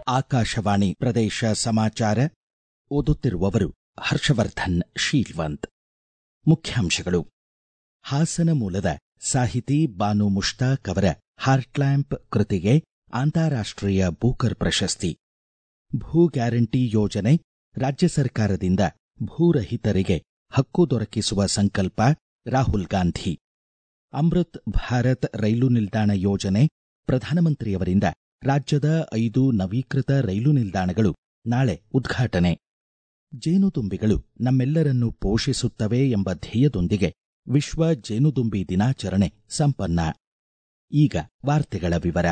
ಆಕಾಶವಾಣಿ ಪ್ರದೇಶ ಸಮಾಚಾರ ಓದುತ್ತಿರುವವರು ಹರ್ಷವರ್ಧನ್ ಶೀಲ್ವಂತ್ ಮುಖ್ಯಾಂಶಗಳು ಹಾಸನ ಮೂಲದ ಸಾಹಿತಿ ಬಾನು ಮುಷ್ತಾಕ್ ಅವರ ಹಾರ್ಟ್ಲ್ಯಾಂಪ್ ಕೃತಿಗೆ ಅಂತಾರಾಷ್ಟೀಯ ಬೂಕರ್ ಪ್ರಶಸ್ತಿ ಭೂ ಗ್ಯಾರಂಟಿ ಯೋಜನೆ ರಾಜ್ಯ ಸರ್ಕಾರದಿಂದ ಭೂರಹಿತರಿಗೆ ಹಕ್ಕು ದೊರಕಿಸುವ ಸಂಕಲ್ಪ ರಾಹುಲ್ ಗಾಂಧಿ ಅಮೃತ್ ಭಾರತ್ ರೈಲು ನಿಲ್ದಾಣ ಯೋಜನೆ ಪ್ರಧಾನಮಂತ್ರಿಯವರಿಂದ ರಾಜ್ಯದ ಐದು ನವೀಕೃತ ರೈಲು ನಿಲ್ದಾಣಗಳು ನಾಳೆ ಉದ್ಘಾಟನೆ ಜೇನುದುಂಬಿಗಳು ನಮ್ಮೆಲ್ಲರನ್ನು ಪೋಷಿಸುತ್ತವೆ ಎಂಬ ಧ್ಯೇಯದೊಂದಿಗೆ ವಿಶ್ವ ಜೇನುದುಂಬಿ ದಿನಾಚರಣೆ ಸಂಪನ್ನ ಈಗ ವಾರ್ತೆಗಳ ವಿವರ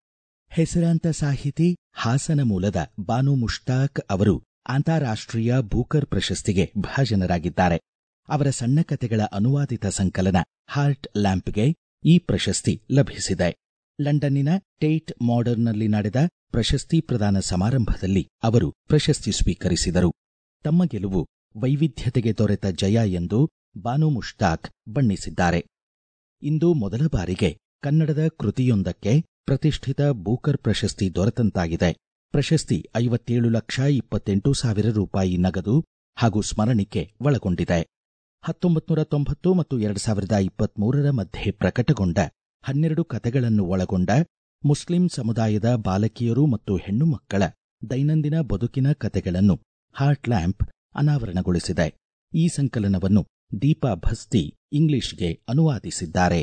ಹೆಸರಾಂತ ಸಾಹಿತಿ ಹಾಸನ ಮೂಲದ ಬಾನು ಮುಷ್ತಾಕ್ ಅವರು ಅಂತಾರಾಷ್ಟೀಯ ಬೂಕರ್ ಪ್ರಶಸ್ತಿಗೆ ಭಾಜನರಾಗಿದ್ದಾರೆ ಅವರ ಸಣ್ಣ ಕತೆಗಳ ಅನುವಾದಿತ ಸಂಕಲನ ಹಾರ್ಟ್ ಲ್ಯಾಂಪ್ಗೆ ಈ ಪ್ರಶಸ್ತಿ ಲಭಿಸಿದೆ ಲಂಡನ್ನಿನ ಟೇಟ್ ಮಾಡರ್ನ್ನಲ್ಲಿ ನಡೆದ ಪ್ರಶಸ್ತಿ ಪ್ರದಾನ ಸಮಾರಂಭದಲ್ಲಿ ಅವರು ಪ್ರಶಸ್ತಿ ಸ್ವೀಕರಿಸಿದರು ತಮ್ಮ ಗೆಲುವು ವೈವಿಧ್ಯತೆಗೆ ದೊರೆತ ಜಯ ಎಂದು ಬಾನು ಮುಷ್ತಾಕ್ ಬಣ್ಣಿಸಿದ್ದಾರೆ ಇಂದು ಮೊದಲ ಬಾರಿಗೆ ಕನ್ನಡದ ಕೃತಿಯೊಂದಕ್ಕೆ ಪ್ರತಿಷ್ಠಿತ ಬೂಕರ್ ಪ್ರಶಸ್ತಿ ದೊರೆತಂತಾಗಿದೆ ಪ್ರಶಸ್ತಿ ಐವತ್ತೇಳು ಲಕ್ಷ ಇಪ್ಪತ್ತೆಂಟು ಸಾವಿರ ರೂಪಾಯಿ ನಗದು ಹಾಗೂ ಸ್ಮರಣಿಕೆ ಒಳಗೊಂಡಿದೆ ಹತ್ತೊಂಬತ್ತು ನೂರ ತೊಂಬತ್ತು ಮತ್ತು ಎರಡು ಸಾವಿರದ ಇಪ್ಪತ್ಮೂರರ ಮಧ್ಯೆ ಪ್ರಕಟಗೊಂಡ ಹನ್ನೆರಡು ಕತೆಗಳನ್ನು ಒಳಗೊಂಡ ಮುಸ್ಲಿಂ ಸಮುದಾಯದ ಬಾಲಕಿಯರು ಮತ್ತು ಹೆಣ್ಣು ಮಕ್ಕಳ ದೈನಂದಿನ ಬದುಕಿನ ಕತೆಗಳನ್ನು ಹಾರ್ಟ್ ಲ್ಯಾಂಪ್ ಅನಾವರಣಗೊಳಿಸಿದೆ ಈ ಸಂಕಲನವನ್ನು ದೀಪಾ ಭಸ್ತಿ ಇಂಗ್ಲಿಷ್ಗೆ ಅನುವಾದಿಸಿದ್ದಾರೆ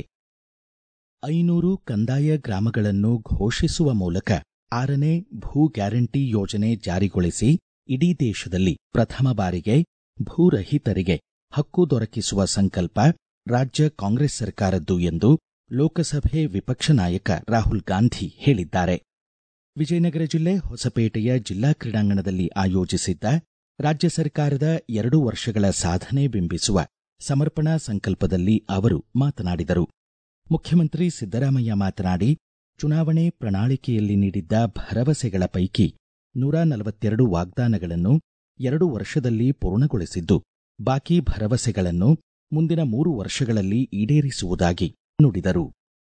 ಐನೂರು ಕಂದಾಯ ಗ್ರಾಮಗಳನ್ನು ಘೋಷಿಸುವ ಮೂಲಕ ಆರನೇ ಭೂ ಗ್ಯಾರಂಟಿ ಯೋಜನೆ ಜಾರಿಗೊಳಿಸಿ ಇಡೀ ದೇಶದಲ್ಲಿ ಪ್ರಥಮ ಬಾರಿಗೆ ಭೂರಹಿತರಿಗೆ ಹಕ್ಕು ದೊರಕಿಸುವ ಸಂಕಲ್ಪ ರಾಜ್ಯ ಕಾಂಗ್ರೆಸ್ ಸರ್ಕಾರದ್ದು ಎಂದು ಲೋಕಸಭೆ ವಿಪಕ್ಷ ನಾಯಕ ರಾಹುಲ್ ಗಾಂಧಿ ಹೇಳಿದ್ದಾರೆ ವಿಜಯನಗರ ಜಿಲ್ಲೆ ಹೊಸಪೇಟೆಯ ಜಿಲ್ಲಾ ಕ್ರೀಡಾಂಗಣದಲ್ಲಿ ಆಯೋಜಿಸಿದ್ದ ರಾಜ್ಯ ಸರ್ಕಾರದ ಎರಡು ವರ್ಷಗಳ ಸಾಧನೆ ಬಿಂಬಿಸುವ ಸಮರ್ಪಣಾ ಸಂಕಲ್ಪದಲ್ಲಿ ಅವರು ಮಾತನಾಡಿದರು ಮುಖ್ಯಮಂತ್ರಿ ಸಿದ್ದರಾಮಯ್ಯ ಮಾತನಾಡಿ ಚುನಾವಣೆ ಪ್ರಣಾಳಿಕೆಯಲ್ಲಿ ನೀಡಿದ್ದ ಭರವಸೆಗಳ ಪೈಕಿ ನೂರ ನಲವತ್ತೆರಡು ವಾಗ್ದಾನಗಳನ್ನು ಎರಡು ವರ್ಷದಲ್ಲಿ ಪೂರ್ಣಗೊಳಿಸಿದ್ದು ಬಾಕಿ ಭರವಸೆಗಳನ್ನು ಮುಂದಿನ ಮೂರು ವರ್ಷಗಳಲ್ಲಿ ಈಡೇರಿಸುವುದಾಗಿ ನುಡಿದರು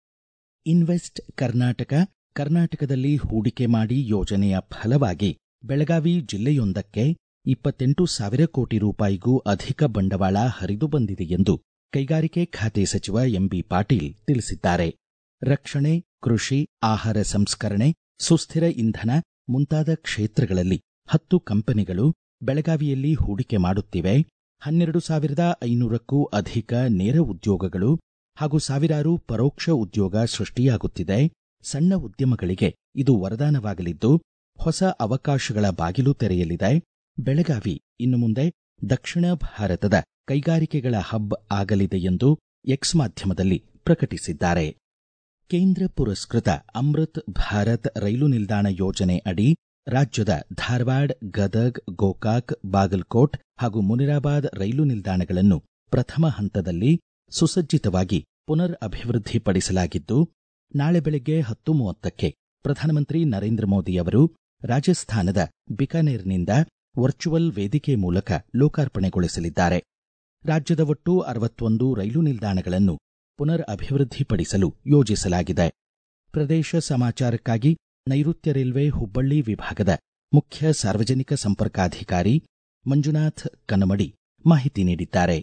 ಇನ್ವೆಸ್ಟ್ ಕರ್ನಾಟಕ ಕರ್ನಾಟಕದಲ್ಲಿ ಹೂಡಿಕೆ ಮಾಡಿ ಯೋಜನೆಯ ಫಲವಾಗಿ ಬೆಳಗಾವಿ ಜಿಲ್ಲೆಯೊಂದಕ್ಕೆ ಇಪ್ಪತ್ತೆಂಟು ಸಾವಿರ ಕೋಟಿ ರೂಪಾಯಿಗೂ ಅಧಿಕ ಬಂಡವಾಳ ಹರಿದು ಬಂದಿದೆ ಎಂದು ಕೈಗಾರಿಕೆ ಖಾತೆ ಸಚಿವ ಎಂಬಿ ಪಾಟೀಲ್ ತಿಳಿಸಿದ್ದಾರೆ ರಕ್ಷಣೆ ಕೃಷಿ ಆಹಾರ ಸಂಸ್ಕರಣೆ ಸುಸ್ಥಿರ ಇಂಧನ ಮುಂತಾದ ಕ್ಷೇತ್ರಗಳಲ್ಲಿ ಹತ್ತು ಕಂಪನಿಗಳು ಬೆಳಗಾವಿಯಲ್ಲಿ ಹೂಡಿಕೆ ಮಾಡುತ್ತಿವೆ ಹನ್ನೆರಡು ಸಾವಿರದ ಐನೂರಕ್ಕೂ ಅಧಿಕ ನೇರ ಉದ್ಯೋಗಗಳು ಹಾಗೂ ಸಾವಿರಾರು ಪರೋಕ್ಷ ಉದ್ಯೋಗ ಸೃಷ್ಟಿಯಾಗುತ್ತಿದೆ ಸಣ್ಣ ಉದ್ಯಮಗಳಿಗೆ ಇದು ವರದಾನವಾಗಲಿದ್ದು ಹೊಸ ಅವಕಾಶಗಳ ಬಾಗಿಲು ತೆರೆಯಲಿದೆ ಬೆಳಗಾವಿ ಇನ್ನು ಮುಂದೆ ದಕ್ಷಿಣ ಭಾರತದ ಕೈಗಾರಿಕೆಗಳ ಹಬ್ ಆಗಲಿದೆ ಎಂದು ಎಕ್ಸ್ ಮಾಧ್ಯಮದಲ್ಲಿ ಪ್ರಕಟಿಸಿದ್ದಾರೆ ಕೇಂದ್ರ ಪುರಸ್ಕೃತ ಅಮೃತ್ ಭಾರತ್ ರೈಲು ನಿಲ್ದಾಣ ಯೋಜನೆ ಅಡಿ ರಾಜ್ಯದ ಧಾರವಾಡ ಗದಗ್ ಗೋಕಾಕ್ ಬಾಗಲಕೋಟ್ ಹಾಗೂ ಮುನಿರಾಬಾದ್ ರೈಲು ನಿಲ್ದಾಣಗಳನ್ನು ಪ್ರಥಮ ಹಂತದಲ್ಲಿ ಸುಸಜ್ಜಿತವಾಗಿ ಪುನರ್ ಅಭಿವೃದ್ಧಿಪಡಿಸಲಾಗಿದ್ದು ನಾಳೆ ಬೆಳಗ್ಗೆ ಹತ್ತು ಮೂವತ್ತಕ್ಕೆ ಪ್ರಧಾನಮಂತ್ರಿ ನರೇಂದ್ರ ಮೋದಿ ಅವರು ರಾಜಸ್ಥಾನದ ಬಿಕಾನೇರ್ನಿಂದ ವರ್ಚುವಲ್ ವೇದಿಕೆ ಮೂಲಕ ಲೋಕಾರ್ಪಣೆಗೊಳಿಸಲಿದ್ದಾರೆ ರಾಜ್ಯದ ಒಟ್ಟು ಅರವತ್ತೊಂದು ರೈಲು ನಿಲ್ದಾಣಗಳನ್ನು ಪುನರ್ ಅಭಿವೃದ್ಧಿಪಡಿಸಲು ಯೋಜಿಸಲಾಗಿದೆ ಪ್ರದೇಶ ಸಮಾಚಾರಕ್ಕಾಗಿ ನೈಋತ್ಯ ರೈಲ್ವೆ ಹುಬ್ಬಳ್ಳಿ ವಿಭಾಗದ ಮುಖ್ಯ ಸಾರ್ವಜನಿಕ ಸಂಪರ್ಕಾಧಿಕಾರಿ ಮಂಜುನಾಥ್ ಕನಮಡಿ ಮಾಹಿತಿ ನೀಡಿದ್ದಾರೆ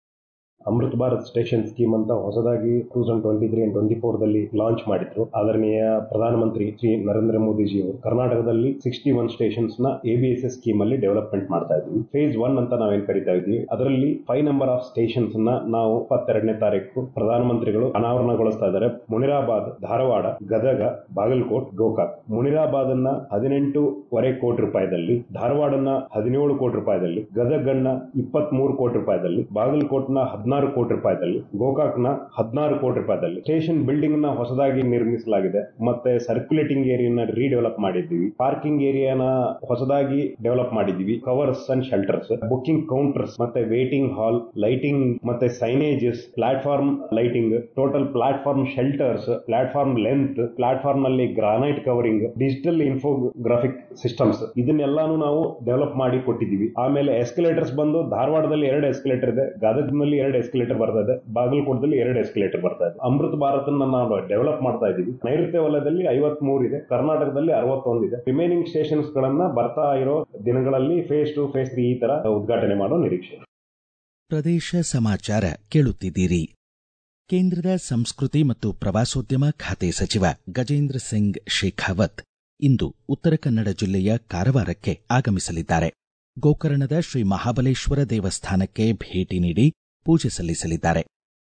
ಅಮೃತ್ ಭಾರತ್ ಸ್ಟೇಷನ್ ಸ್ಕೀಮ್ ಅಂತ ಹೊಸದಾಗಿ two thousand twenty three and twenty four ದಲ್ಲಿ ಲಾಂಚ್ ಮಾಡಿದ್ರು ಆದರಣೀಯ ಪ್ರಧಾನಮಂತ್ರಿ ಶ್ರೀ ನರೇಂದ್ರ ಮೋದಿಜಿ ಅವರು ಕರ್ನಾಟಕದಲ್ಲಿ ಸಿಕ್ಸ್ಟಿ ಒನ್ ಸ್ಟೇಷನ್ಸ್ ನ ಎಬಿಎಸ್ಎಸ್ ಸ್ಕೀಮ್ ಅಲ್ಲಿ ಡೆವಲಪ್ಮೆಂಟ್ ಮಾಡ್ತಾ ಇದ್ವಿ ಫೇಸ್ ಒನ್ ಅಂತ ನಾವೇನ್ ಕರಿತಾ ಇದ್ವಿ ಅದರಲ್ಲಿ ಫೈವ್ ನಂಬರ್ ಆಫ್ ಸ್ಟೇಷನ್ಸ್ ನ ನಾವು ಇಪ್ಪತ್ತೆರಡನೇ ತಾರೀಕು ಪ್ರಧಾನಮಂತ್ರಿಗಳು ಅನಾವರಣಗೊಳಿಸ್ತಾ ಇದ್ದಾರೆ ಮುನಿರಾಬಾದ್ ಧಾರವಾಡ ಗದಗ ಬಾಗಲಕೋಟ್ ಗೋಕಾಕ್ ಮುನಿರಾಬಾದ್ ಅನ್ನ ಹದಿನೆಂಟೂವರೆ ಕೋಟಿ ರೂಪಾಯಿದಲ್ಲಿ ಧಾರವಾಡನ್ನ ಹದಿನೇಳು ಕೋಟಿ ರೂಪಾಯಿದಲ್ಲಿ ಗದಗ್ ಅನ್ನ ಇಪ್ಪತ್ತ್ ಮೂರು ಕೋಟಿ ರೂಪಾಯಿದಲ್ಲಿ ಬಾಗಲಕೋಟ್ ನ ಹದಿನಾರು ಕೋಟಿ ರೂಪಾಯಿದಲ್ಲಿ ಗೋಕಾಕ್ ನ ಹದಿನಾರು ಕೋಟಿ ರೂಪಾಯಿದಲ್ಲಿ ಸ್ಟೇಷನ್ ಬಿಲ್ಡಿಂಗ್ ನ ಹೊಸದಾಗಿ ನಿರ್ಮಿಸಲಾಗಿದೆ ಮತ್ತೆ ಸರ್ಕ್ಯುಲೇಟಿಂಗ್ ಏರಿಯಾನ ರೀಡೆವಲಪ್ ಮಾಡಿದ್ದೀವಿ ಪಾರ್ಕಿಂಗ್ ಏರಿಯಾನ ಹೊಸದಾಗಿ ಡೆವಲಪ್ ಮಾಡಿದ್ದೀವಿ covers and shelters booking counters ಮತ್ತೆ ವೇಟಿಂಗ್ ಹಾಲ್ ಲೈಟಿಂಗ್ ಮತ್ತೆ signages platform lighting total platform shelters platform length platform ನಲ್ಲಿ granite covering digital infographic systems ಇದನ್ನೆಲ್ಲಾನು ನಾವು ಡೆವಲಪ್ ಮಾಡಿ ಕೊಟ್ಟಿದ್ದೀವಿ ಆಮೇಲೆ ಎಸ್ಕಲೇಟರ್ಸ್ ಬಂದು ಧಾರವಾಡದಲ್ಲಿ ಎರಡು ಎಸ್ಕಲೇಟರ್ ಇದೆ ಗದಗ್ನಲ್ಲಿ ಎರಡು ಎಸ್ಕಲೇಟರ್ ಬರ್ತಾ ಇದೆ ಬಾಗಲಕೋಟದಲ್ಲಿ ಎರಡು ಎಸ್ಕಲೇಟರ್ ಬರ್ತಾ ಇದೆ ಅಮೃತ ಭಾರತನ ನಾವು ಡೆವಲಪ್ ಮಾಡ್ತಾ ಇದ್ದೀವಿ ನೈಋತ್ಯ ವಲಯದಲ್ಲಿ ಐವತ್ ಇದೆ ಕರ್ನಾಟಕದಲ್ಲಿ ಅರವತ್ತೊಂದಿದೆ ರಿಮೈನಿಂಗ್ ಸ್ಟೇಷನ್ಸ್ ಗಳನ್ನ ಬರ್ತಾ ಇರೋ ದಿನಗಳಲ್ಲಿ ಫೇಸ್ ಟು ಫೇಸ್ ತ್ರೀ ಈ ತರ ಉದ್ಘಾಟನೆ ಮಾಡೋ ನಿರೀಕ್ಷೆ ಪ್ರದೇಶ ಸಮಾಚಾರ ಕೇಳುತ್ತಿದ್ದೀರಿ ಕೇಂದ್ರದ ಸಂಸ್ಕೃತಿ ಮತ್ತು ಪ್ರವಾಸೋದ್ಯಮ ಖಾತೆ ಸಚಿವ ಗಜೇಂದ್ರ ಸಿಂಗ್ ಶೇಖಾವತ್ ಇಂದು ಉತ್ತರ ಕನ್ನಡ ಜಿಲ್ಲೆಯ ಕಾರವಾರಕ್ಕೆ ಆಗಮಿಸಲಿದ್ದಾರೆ ಗೋಕರ್ಣದ ಶ್ರೀ ಮಹಾಬಲೇಶ್ವರ ದೇವಸ್ಥಾನಕ್ಕೆ ಭೇಟಿ ನೀಡಿ ಪೂಜೆ ಸಲ್ಲಿಸಲಿದ್ದಾರೆ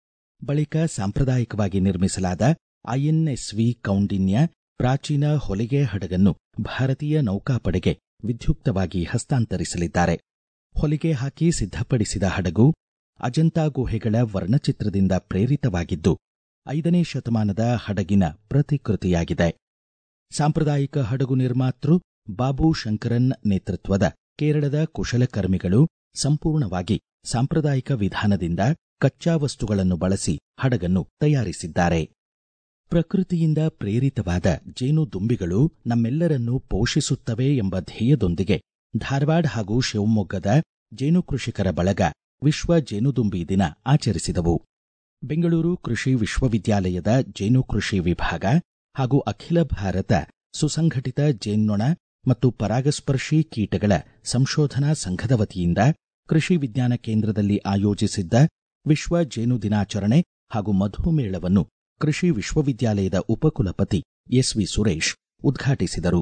ಬಳಿಕ ಸಾಂಪ್ರದಾಯಿಕವಾಗಿ ನಿರ್ಮಿಸಲಾದ ಐಎನ್ಎಸ್ವಿ ಕೌಂಡಿನ್ಯ ಪ್ರಾಚೀನ ಹೊಲಿಗೆ ಹಡಗನ್ನು ಭಾರತೀಯ ನೌಕಾಪಡೆಗೆ ವಿದ್ಯುಕ್ತವಾಗಿ ಹಸ್ತಾಂತರಿಸಲಿದ್ದಾರೆ ಹೊಲಿಗೆ ಹಾಕಿ ಸಿದ್ಧಪಡಿಸಿದ ಹಡಗು ಅಜಂತಾ ಗುಹೆಗಳ ವರ್ಣಚಿತ್ರದಿಂದ ಪ್ರೇರಿತವಾಗಿದ್ದು ಐದನೇ ಶತಮಾನದ ಹಡಗಿನ ಪ್ರತಿಕೃತಿಯಾಗಿದೆ ಸಾಂಪ್ರದಾಯಿಕ ಹಡಗು ನಿರ್ಮಾತೃ ಬಾಬು ಶಂಕರನ್ ನೇತೃತ್ವದ ಕೇರಳದ ಕುಶಲಕರ್ಮಿಗಳು ಸಂಪೂರ್ಣವಾಗಿ ಸಾಂಪ್ರದಾಯಿಕ ವಿಧಾನದಿಂದ ಕಚ್ಚಾ ವಸ್ತುಗಳನ್ನು ಬಳಸಿ ಹಡಗನ್ನು ತಯಾರಿಸಿದ್ದಾರೆ ಪ್ರಕೃತಿಯಿಂದ ಪ್ರೇರಿತವಾದ ಜೇನುದುಂಬಿಗಳು ನಮ್ಮೆಲ್ಲರನ್ನೂ ಪೋಷಿಸುತ್ತವೆ ಎಂಬ ಧ್ಯೇಯದೊಂದಿಗೆ ಧಾರವಾಡ ಹಾಗೂ ಶಿವಮೊಗ್ಗದ ಜೇನು ಕೃಷಿಕರ ಬಳಗ ವಿಶ್ವ ಜೇನುದುಂಬಿ ದಿನ ಆಚರಿಸಿದವು ಬೆಂಗಳೂರು ಕೃಷಿ ವಿಶ್ವವಿದ್ಯಾಲಯದ ಜೇನು ಕೃಷಿ ವಿಭಾಗ ಹಾಗೂ ಅಖಿಲ ಭಾರತ ಸುಸಂಘಟಿತ ಜೇನ್ನೊಣ ಮತ್ತು ಪರಾಗಸ್ಪರ್ಶಿ ಕೀಟಗಳ ಸಂಶೋಧನಾ ಸಂಘದ ವತಿಯಿಂದ ಕೃಷಿ ವಿಜ್ಞಾನ ಕೇಂದ್ರದಲ್ಲಿ ಆಯೋಜಿಸಿದ್ದ ವಿಶ್ವ ಜೇನು ದಿನಾಚರಣೆ ಹಾಗೂ ಮಧುಮೇಳವನ್ನು ಕೃಷಿ ವಿಶ್ವವಿದ್ಯಾಲಯದ ಉಪಕುಲಪತಿ ಎಸ್ವಿ ಸುರೇಶ್ ಉದ್ಘಾಟಿಸಿದರು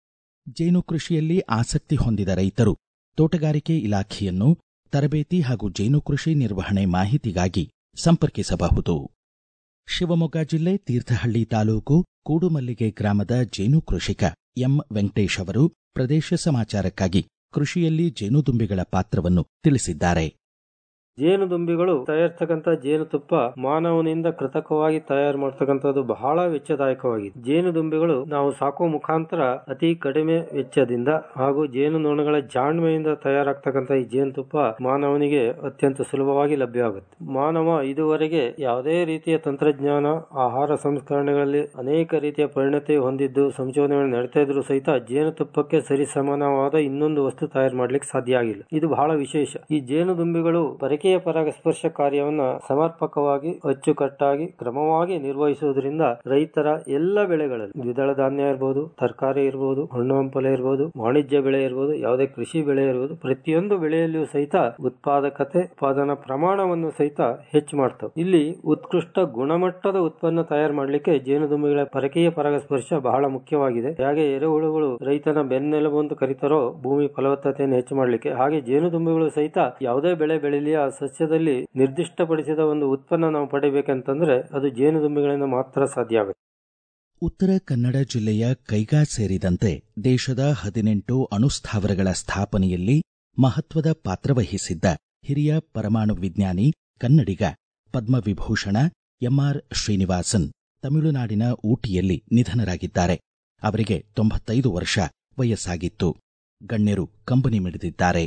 ಜೇನು ಕೃಷಿಯಲ್ಲಿ ಆಸಕ್ತಿ ಹೊಂದಿದ ರೈತರು ತೋಟಗಾರಿಕೆ ಇಲಾಖೆಯನ್ನು ತರಬೇತಿ ಹಾಗೂ ಜೇನು ಕೃಷಿ ನಿರ್ವಹಣೆ ಮಾಹಿತಿಗಾಗಿ ಸಂಪರ್ಕಿಸಬಹುದು ಶಿವಮೊಗ್ಗ ಜಿಲ್ಲೆ ತೀರ್ಥಹಳ್ಳಿ ತಾಲೂಕು ಕೂಡುಮಲ್ಲಿಗೆ ಗ್ರಾಮದ ಜೇನು ಕೃಷಿಕ ಎಂ ವೆಂಕಟೇಶ್ ಅವರು ಪ್ರದೇಶ ಸಮಾಚಾರಕ್ಕಾಗಿ ಕೃಷಿಯಲ್ಲಿ ಜೇನುದುಂಬಿಗಳ ಪಾತ್ರವನ್ನು ತಿಳಿಸಿದ್ದಾರೆ ಜೇನುದುಂಬಿಗಳು ತಯಾರಿಸತಕ್ಕಂಥ ಜೇನುತುಪ್ಪ ಮಾನವನಿಂದ ಕೃತಕವಾಗಿ ತಯಾರು ಮಾಡತಕ್ಕಂಥದ್ದು ಬಹಳ ವೆಚ್ಚದಾಯಕವಾಗಿದೆ ಜೇನುದುಂಬಿಗಳು ನಾವು ಸಾಕುವ ಮುಖಾಂತರ ಅತಿ ಕಡಿಮೆ ವೆಚ್ಚದಿಂದ ಹಾಗೂ ಜೇನುನೊಣಗಳ ಜಾಣ್ಮೆಯಿಂದ ತಯಾರಾಗ್ತಕ್ಕಂಥ ಈ ಜೇನುತುಪ್ಪ ಮಾನವನಿಗೆ ಅತ್ಯಂತ ಸುಲಭವಾಗಿ ಲಭ್ಯವಾಗುತ್ತೆ ಮಾನವ ಇದುವರೆಗೆ ಯಾವುದೇ ರೀತಿಯ ತಂತ್ರಜ್ಞಾನ ಆಹಾರ ಸಂಸ್ಕರಣೆಗಳಲ್ಲಿ ಅನೇಕ ರೀತಿಯ ಪರಿಣತಿ ಹೊಂದಿದ್ದು ಸಂಶೋಧನೆ ನಡೀತಾ ಇದ್ರು ಸಹಿತ ಜೇನುತುಪ್ಪಕ್ಕೆ ಸರಿಸಮಾನವಾದ ಇನ್ನೊಂದು ವಸ್ತು ತಯಾರು ಮಾಡ್ಲಿಕ್ಕೆ ಸಾಧ್ಯ ಆಗಿಲ್ಲ ಇದು ಬಹಳ ವಿಶೇಷ ಈ ಜೇನುದುಂಬಿಗಳು ಪರಕೀಯ ಪರಾಗಸ್ಪರ್ಶ ಕಾರ್ಯವನ್ನ ಸಮರ್ಪಕವಾಗಿ ಅಚ್ಚುಕಟ್ಟಾಗಿ ಕ್ರಮವಾಗಿ ನಿರ್ವಹಿಸುವುದರಿಂದ ರೈತರ ಎಲ್ಲ ಬೆಳೆಗಳಲ್ಲಿ ದ್ವಿದಳ ಧಾನ್ಯ ಇರಬಹುದು ತರಕಾರಿ ಇರಬಹುದು ಹಣ್ಣು ಹಂಪಲೆ ಇರಬಹುದು ವಾಣಿಜ್ಯ ಬೆಳೆ ಇರಬಹುದು ಯಾವುದೇ ಕೃಷಿ ಬೆಳೆ ಇರಬಹುದು ಪ್ರತಿಯೊಂದು ಬೆಳೆಯಲ್ಲಿಯೂ ಸಹಿತ ಉತ್ಪಾದಕತೆ ಉತ್ಪಾದನಾ ಪ್ರಮಾಣವನ್ನು ಸಹಿತ ಹೆಚ್ಚು ಮಾಡ್ತವೆ ಇಲ್ಲಿ ಉತ್ಕೃಷ್ಟ ಗುಣಮಟ್ಟದ ಉತ್ಪನ್ನ ತಯಾರು ಮಾಡಲಿಕ್ಕೆ ಜೇನುದುಂಬಿಗಳ ಪರಕೀಯ ಪರಾಗಸ್ಪರ್ಶ ಬಹಳ ಮುಖ್ಯವಾಗಿದೆ ಹಾಗೆ ಎರೆಹುಳುಗಳು ರೈತನ ಬೆನ್ನೆಲುಬು ಅಂತ ಕರೀತಾರೋ ಭೂಮಿ ಫಲವತ್ತತೆಯನ್ನು ಹೆಚ್ಚು ಮಾಡಲಿಕ್ಕೆ ಹಾಗೆ ಜೇನುದುಂಬಿಗಳು ಸಹಿತ ಯಾವುದೇ ಬೆಳೆ ಬೆಳೆಯಲಿ ಆ ಸಸ್ಯದಲ್ಲಿ ನಿರ್ದಿಷ್ಟಪಡಿಸಿದ ಒಂದು ಉತ್ಪನ್ನ ನಾವು ಪಡಿಬೇಕಂತಂದ್ರೆ ಅದು ಜೇನುದುಂಬಿಗಳಿಂದ ಮಾತ್ರ ಸಾಧ್ಯ ಆಗುತ್ತೆ ಉತ್ತರ ಕನ್ನಡ ಜಿಲ್ಲೆಯ ಕೈಗಾ ಸೇರಿದಂತೆ ದೇಶದ ಹದಿನೆಂಟು ಅಣುಸ್ಥಾವರಗಳ ಸ್ಥಾಪನೆಯಲ್ಲಿ ಮಹತ್ವದ ಪಾತ್ರವಹಿಸಿದ್ದ ಹಿರಿಯ ಪರಮಾಣು ವಿಜ್ಞಾನಿ ಕನ್ನಡಿಗ ಪದ್ಮವಿಭೂಷಣ ಎಂಆರ್ ಶ್ರೀನಿವಾಸನ್ ತಮಿಳುನಾಡಿನ ಊಟಿಯಲ್ಲಿ ನಿಧನರಾಗಿದ್ದಾರೆ ಅವರಿಗೆ ತೊಂಬತ್ತೈದು ವರ್ಷ ವಯಸ್ಸಾಗಿತ್ತು ಗಣ್ಯರು ಕಂಬನಿ ಮಿಡಿದಿದ್ದಾರೆ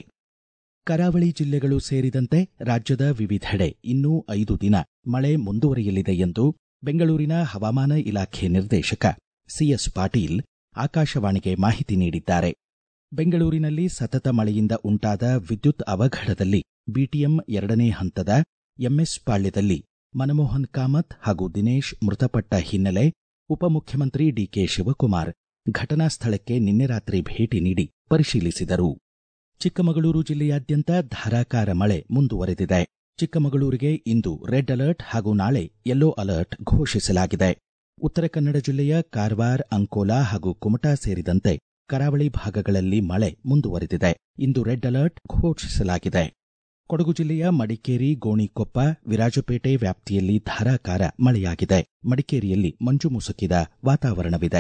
ಕರಾವಳಿ ಜಿಲ್ಲೆಗಳು ಸೇರಿದಂತೆ ರಾಜ್ಯದ ವಿವಿಧೆಡೆ ಇನ್ನೂ ಐದು ದಿನ ಮಳೆ ಮುಂದುವರಿಯಲಿದೆ ಎಂದು ಬೆಂಗಳೂರಿನ ಹವಾಮಾನ ಇಲಾಖೆ ನಿರ್ದೇಶಕ ಸಿಎಸ್ ಪಾಟೀಲ್ ಆಕಾಶವಾಣಿಗೆ ಮಾಹಿತಿ ನೀಡಿದ್ದಾರೆ ಬೆಂಗಳೂರಿನಲ್ಲಿ ಸತತ ಮಳೆಯಿಂದ ಉಂಟಾದ ವಿದ್ಯುತ್ ಅವಘಡದಲ್ಲಿ ಬಿಟಿಎಂ ಎರಡನೇ ಹಂತದ ಎಂಎಸ್ ಪಾಳ್ಯದಲ್ಲಿ ಮನಮೋಹನ್ ಕಾಮತ್ ಹಾಗೂ ದಿನೇಶ್ ಮೃತಪಟ್ಟ ಹಿನ್ನೆಲೆ ಉಪಮುಖ್ಯಮಂತ್ರಿ ಡಿಕೆ ಶಿವಕುಮಾರ್ ಘಟನಾ ಸ್ಥಳಕ್ಕೆ ನಿನ್ನೆ ರಾತ್ರಿ ಭೇಟಿ ನೀಡಿ ಪರಿಶೀಲಿಸಿದರು ಚಿಕ್ಕಮಗಳೂರು ಜಿಲ್ಲೆಯಾದ್ಯಂತ ಧಾರಾಕಾರ ಮಳೆ ಮುಂದುವರೆದಿದೆ ಚಿಕ್ಕಮಗಳೂರಿಗೆ ಇಂದು ರೆಡ್ ಅಲರ್ಟ್ ಹಾಗೂ ನಾಳೆ ಯೆಲ್ಲೋ ಅಲರ್ಟ್ ಘೋಷಿಸಲಾಗಿದೆ ಉತ್ತರ ಕನ್ನಡ ಜಿಲ್ಲೆಯ ಕಾರವಾರ ಅಂಕೋಲಾ ಹಾಗೂ ಕುಮಟಾ ಸೇರಿದಂತೆ ಕರಾವಳಿ ಭಾಗಗಳಲ್ಲಿ ಮಳೆ ಮುಂದುವರೆದಿದೆ ಇಂದು ರೆಡ್ ಅಲರ್ಟ್ ಘೋಷಿಸಲಾಗಿದೆ ಕೊಡಗು ಜಿಲ್ಲೆಯ ಮಡಿಕೇರಿ ಗೋಣಿಕೊಪ್ಪ ವಿರಾಜಪೇಟೆ ವ್ಯಾಪ್ತಿಯಲ್ಲಿ ಧಾರಾಕಾರ ಮಳೆಯಾಗಿದೆ ಮಡಿಕೇರಿಯಲ್ಲಿ ಮಂಜು ಮುಸುಕಿದ ವಾತಾವರಣವಿದೆ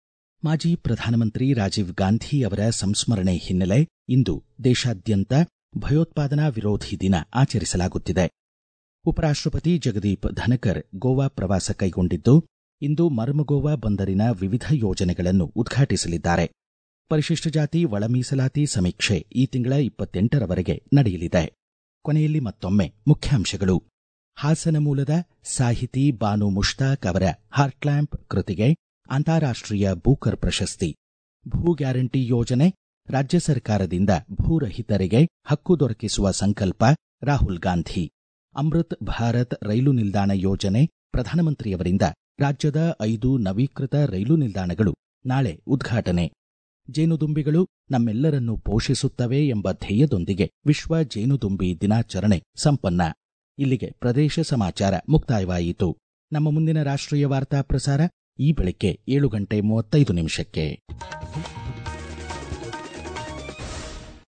ಮಾಜಿ ಪ್ರಧಾನಮಂತ್ರಿ ರಾಜೀವ್ ಗಾಂಧಿ ಅವರ ಸಂಸ್ಮರಣೆ ಹಿನ್ನೆಲೆ ಇಂದು ದೇಶಾದ್ಯಂತ ಭಯೋತ್ಪಾದನಾ ವಿರೋಧಿ ದಿನ ಆಚರಿಸಲಾಗುತ್ತಿದೆ ಉಪರಾಷ್ಟಪತಿ ಜಗದೀಪ್ ಧನಕರ್ ಗೋವಾ ಪ್ರವಾಸ ಕೈಗೊಂಡಿದ್ದು ಇಂದು ಮರ್ಮಗೋವಾ ಬಂದರಿನ ವಿವಿಧ ಯೋಜನೆಗಳನ್ನು ಉದ್ಘಾಟಿಸಲಿದ್ದಾರೆ ಪರಿಶಿಷ್ಟ ಜಾತಿ ಒಳ ಮೀಸಲಾತಿ ಸಮೀಕ್ಷೆ ಈ ತಿಂಗಳ ಇಪ್ಪತ್ತೆಂಟರವರೆಗೆ ನಡೆಯಲಿದೆ ಕೊನೆಯಲ್ಲಿ ಮತ್ತೊಮ್ಮೆ ಮುಖ್ಯಾಂಶಗಳು ಹಾಸನ ಮೂಲದ ಸಾಹಿತಿ ಬಾನು ಮುಷ್ತಾಕ್ ಅವರ ಹಾರ್ಟ್ಲ್ಯಾಂಪ್ ಕೃತಿಗೆ ಅಂತಾರಾಷ್ಟ್ರೀಯ ಬೂಕರ್ ಪ್ರಶಸ್ತಿ ಭೂ ಗ್ಯಾರಂಟಿ ಯೋಜನೆ ರಾಜ್ಯ ಸರ್ಕಾರದಿಂದ ಭೂರಹಿತರಿಗೆ ಹಕ್ಕು ದೊರಕಿಸುವ ಸಂಕಲ್ಪ ರಾಹುಲ್ ಗಾಂಧಿ ಅಮೃತ್ ಭಾರತ್ ರೈಲು ನಿಲ್ದಾಣ ಯೋಜನೆ ಪ್ರಧಾನಮಂತ್ರಿಯವರಿಂದ ರಾಜ್ಯದ ಐದು ನವೀಕೃತ ರೈಲು ನಿಲ್ದಾಣಗಳು ನಾಳೆ ಉದ್ಘಾಟನೆ ಜೇನುದುಂಬಿಗಳು ನಮ್ಮೆಲ್ಲರನ್ನು ಪೋಷಿಸುತ್ತವೆ ಎಂಬ ಧ್ಯೇಯದೊಂದಿಗೆ ವಿಶ್ವ ಜೇನುದುಂಬಿ ದಿನಾಚರಣೆ ಸಂಪನ್ನ ಇಲ್ಲಿಗೆ ಪ್ರದೇಶ ಸಮಾಚಾರ ಮುಕ್ತಾಯವಾಯಿತು ನಮ್ಮ ಮುಂದಿನ ರಾಷ್ಟ್ರೀಯ ವಾರ್ತಾ ಪ್ರಸಾರ ಈ ಬೆಳಿಗ್ಗೆ ಏಳು ಗಂಟೆ ಮೂವತ್ತೈದು ನಿಮಿಷಕ್ಕೆ